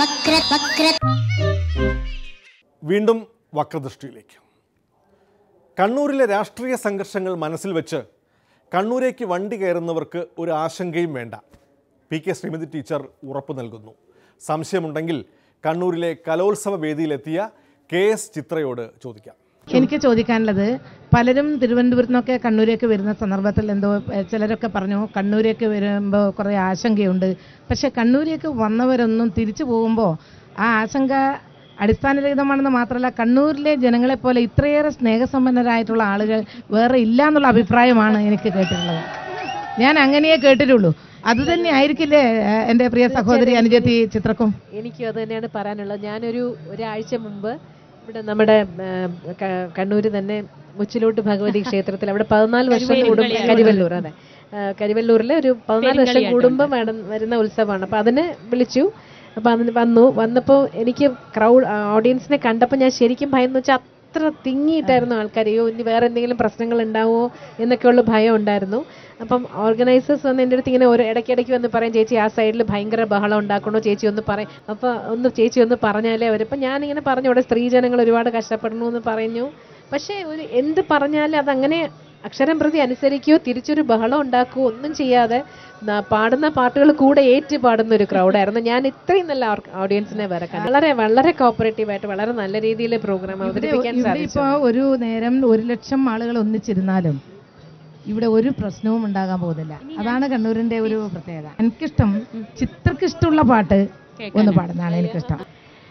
വക്ര വക്ര വീണ്ടും വക്രദൃഷ്ടിയിലേക്ക് കണ്ണൂരിലെ രാഷ്ട്രീയ സംഘർഷങ്ങൾ മനസ്സിൽ വെച്ച് കണ്ണൂരേക്ക് വണ്ടി കയറുന്നവർക്ക് ഒരു ആശങ്കയും വേണ്ട പി കെ ശ്രീമതി ടീച്ചർ ഉറപ്പു നൽകുന്നു സംശയമുണ്ടെങ്കിൽ കണ്ണൂരിലെ കലോത്സവ വേദിയിലെത്തിയ കെ എസ് ചിത്രയോട് ചോദിക്കാം എനിക്ക് ചോദിക്കാനുള്ളത് പലരും തിരുവനന്തപുരത്ത് നിന്നൊക്കെ കണ്ണൂരേക്ക് വരുന്ന സന്ദർഭത്തിൽ എന്തോ എഹ്, ചിലരൊക്കെ പറഞ്ഞു കണ്ണൂരേക്ക് വരുമ്പോൾ കുറേ ആശങ്കയുണ്ട് പക്ഷെ കണ്ണൂരേക്ക് വന്നവരൊന്നും തിരിച്ചു പോകുമ്പോൾ ആ ആശങ്ക അടിസ്ഥാനരഹിതമാണെന്ന് മാത്രമല്ല കണ്ണൂരിലെ ജനങ്ങളെ പോലെ ഇത്രയേറെ സ്നേഹസമ്പന്നരായിട്ടുള്ള ആളുകൾ വേറെ ഇല്ല എന്നുള്ള അഭിപ്രായമാണ് എനിക്ക് കേട്ടിട്ടുള്ളത് ഞാൻ അങ്ങനെയേ കേട്ടിട്ടുള്ളൂ അതുതന്നെ ആയിരിക്കില്ലേ ഏഹ്, എൻ്റെ പ്രിയ സഹോദരി അനുജത്തി ചിത്രക്കും എനിക്കും അത് തന്നെയാണ് പറയാനുള്ളത് ഞാനൊരു ഒരാഴ്ച മുമ്പ് ഇവിടെ നമ്മുടെ കണ്ണൂർ തന്നെ മുച്ചിലോട്ട് ഭഗവതി ക്ഷേത്രത്തിൽ അവിടെ പതിനാല് വർഷം കൂടുമ്പോൾ കരിവല്ലൂർ അതെ ആ, കരിവല്ലൂരിലെ ഒരു പതിനാല് വർഷം കൂടുമ്പോൾ നട- വരുന്ന ഉത്സവമാണ് അപ്പോൾ അതിന് വിളിച്ചു അപ്പോൾ അതിന് വന്നു വന്നപ്പോൾ എനിക്ക് ക്രൗഡ് ഓഡിയൻസിനെ കണ്ടപ്പോൾ ഞാൻ ശരിക്കും ഭയം വെച്ചാൽ അത്ര തിങ്ങിയിട്ടായിരുന്നു ആൾക്കാർ അയ്യോ ഇനി വേറെ എന്തെങ്കിലും പ്രശ്നങ്ങൾ ഉണ്ടാവുമോ എന്നൊക്കെയുള്ള ഭയം ഉണ്ടായിരുന്നു അപ്പം ഓർഗനൈസേഴ്സ് വന്ന് എൻ്റെ അടുത്ത് ഇങ്ങനെ ഒരു ഇടയ്ക്കിടയ്ക്ക് വന്ന് പറയും ചേച്ചി ആ സൈഡിൽ ഭയങ്കര ബഹളം ഉണ്ടാക്കണോ ചേച്ചി ഒന്ന് പറയും അപ്പോൾ ഒന്ന് ചേച്ചി ഒന്ന് പറഞ്ഞാലേ അവർ അപ്പം ഞാനിങ്ങനെ പറഞ്ഞു അവിടെ സ്ത്രീജനങ്ങൾ ഒരുപാട് കഷ്ടപ്പെടണു എന്ന് പറഞ്ഞു പക്ഷേ ഒരു എന്ത് പറഞ്ഞാലും അതങ്ങനെ അക്ഷരം പ്രതി അനുസരിക്കുകയോ തിരിച്ചൊരു ബഹളം ഉണ്ടാക്കുകയോ ഒന്നും ചെയ്യാതെ ന- പാടുന്ന പാട്ടുകൾ കൂടെ ഏറ്റ് പാടുന്ന ഒരു ക്രൗഡായിരുന്നു ഞാൻ ഇത്രയും നല്ല ഓഡിയൻസിനെ വരെ കണ്ടു. വളരെ വളരെ കോപ്പറേറ്റീവ് ആയിട്ട് വളരെ നല്ല രീതിയിൽ പ്രോഗ്രാം അവതരിപ്പിക്കാൻ ഇവിടെ സാധിച്ചു ഇപ്പോൾ ഒരു നേരം ഒരു ലക്ഷം ആളുകൾ ഒന്നിച്ചിരുന്നാലും ഇവിടെ ഒരു പ്രശ്നവും ഉണ്ടാകാൻ പോകുന്നില്ല അതാണ് കണ്ണൂരിന്റെ ഒരു പ്രത്യേകത എനിക്കിഷ്ടം ചിത്രക്ക് ഇഷ്ടമുള്ള പാട്ട് ഒന്ന് പാടുന്നതാണ് എനിക്കിഷ്ടം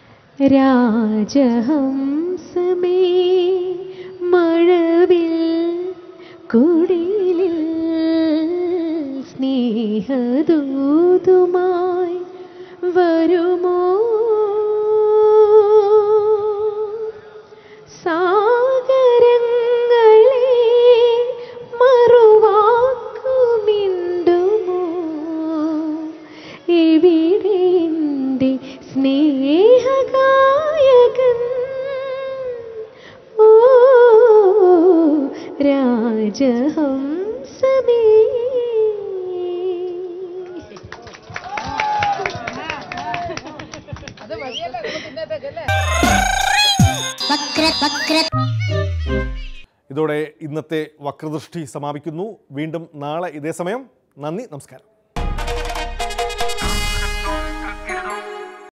രാജഹംസമേ മഴവിൽ കുടിലിൽ സ്നേഹദൂതുമായി വരുമോ സാഗരങ്ങളെ മറുവാക്കുമിണ്ടുമോ എവിടെ എൻ്റെ സ്നേഹഗായകൻ ഓ രാജഹംസമേ വക്ര വക്ര ഇതോടെ ഇന്നത്തെ വക്രദൃഷ്ടി സമാപിക്കുന്നു വീണ്ടും നാളെ ഇതേ സമയം നന്ദി നമസ്കാരം